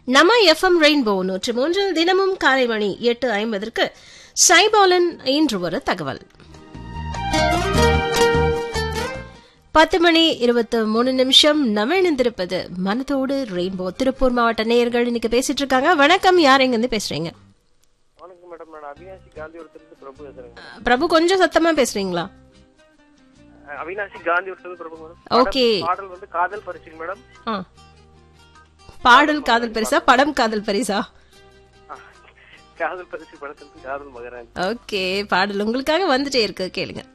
நம்ம FM rainbow நூற்று மூன்றில் தினமும் காலை மணி எட்டு ஐம்பதற்கு சைபாலன் இன்று ஒரு தகவல் பத்து மணி இருபத்தி மூணு நிமிஷம் நம்ம இணைந்திருப்பது மனதோடு ரெயின்போ திருப்பூர் மாவட்ட நேயர்கள் இன்னைக்கு பேசிட்டு இருக்காங்க வணக்கம் யார் எங்க இருந்து பேசுறீங்க வணக்கம் மேடம் நான் அவினாசி காந்திபுரத்துலேருந்து பிரபு பேசுறேங்க பிரபு கொஞ்சம் சத்தமா பேசுறீங்களா அஹ் அவினாசி காந்திபுரத்துலேருந்து பிரபு மேடம் ஓகே பாடல் வந்து காதல் பரிசுங்க மேடம் ஆ. பாடல் காதல் பரிசா படம் காதல் பரிசா காதல் பரிசு படத்துக்கு காதல் மகராஜ் ஓகே பாடல் உங்களுக்காக வந்துட்டே இருக்கு கேளுங்க